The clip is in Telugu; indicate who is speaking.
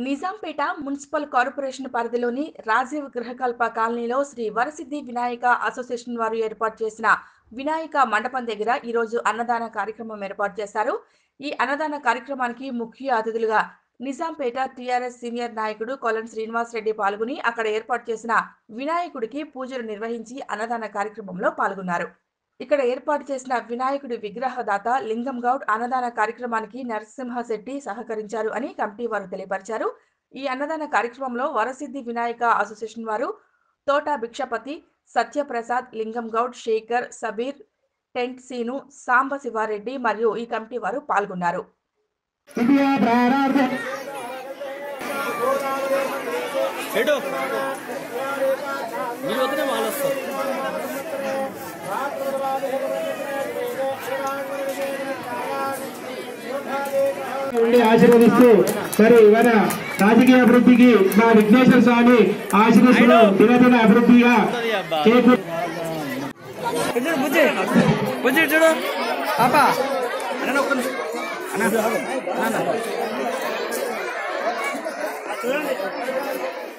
Speaker 1: నిజాంపేట మున్సిపల్ కార్పొరేషన్ పరిధిలోని రాజీవ్ గృహకల్ప కాలనీలో శ్రీ వరసిద్ధి వినాయక అసోసియేషన్ వారు ఏర్పాటు చేసిన వినాయక మండపం దగ్గర ఈరోజు అన్నదాన కార్యక్రమం ఏర్పాటు చేశారు ఈ అన్నదాన కార్యక్రమానికి ముఖ్య అతిథులుగా నిజాంపేట టీఆర్ఎస్ సీనియర్ నాయకుడు కొలన్ శ్రీనివాస్ రెడ్డి పాల్గొని అక్కడ ఏర్పాటు చేసిన వినాయకుడికి పూజలు నిర్వహించి అన్నదాన కార్యక్రమంలో పాల్గొన్నారు ఇక్కడ ఏర్పాటు చేసిన వినాయకుడి విగ్రహదాత లింగం గౌడ్ అన్నదాన కార్యక్రమానికి నరసింహశెట్టి సహకరించారు అని కమిటీ వారు తెలియపరిచారు ఈ అన్నదాన కార్యక్రమంలో వరసిద్ధి వినాయక అసోసియేషన్ వారు తోట భిక్షపతి సత్యప్రసాద్ లింగం గౌడ్ శేఖర్ సబీర్ టెంట్ సీను సాంబ శివారెడ్డి మరియు ఈ కమిటీ వారు పాల్గొన్నారు
Speaker 2: స్థితియా ప్రారార్థ
Speaker 3: ఎటు మీరు వద్దనే వాళ్ళు వస్తారు
Speaker 2: ఉండి ఆశీర్వదిస్తూ మరి మన రాజకీయ అభివృద్ధికి మా విఘ్నేశ్వర స్వామి ఆశీర్వదిస్తూ దినదిన అభివృద్ధిగా చేకూరు
Speaker 3: చూడు బుజ్జి బుజ్జి చూడు పాప అన్న ఒక్క నిమిషం అన్న అన్న. చూడండి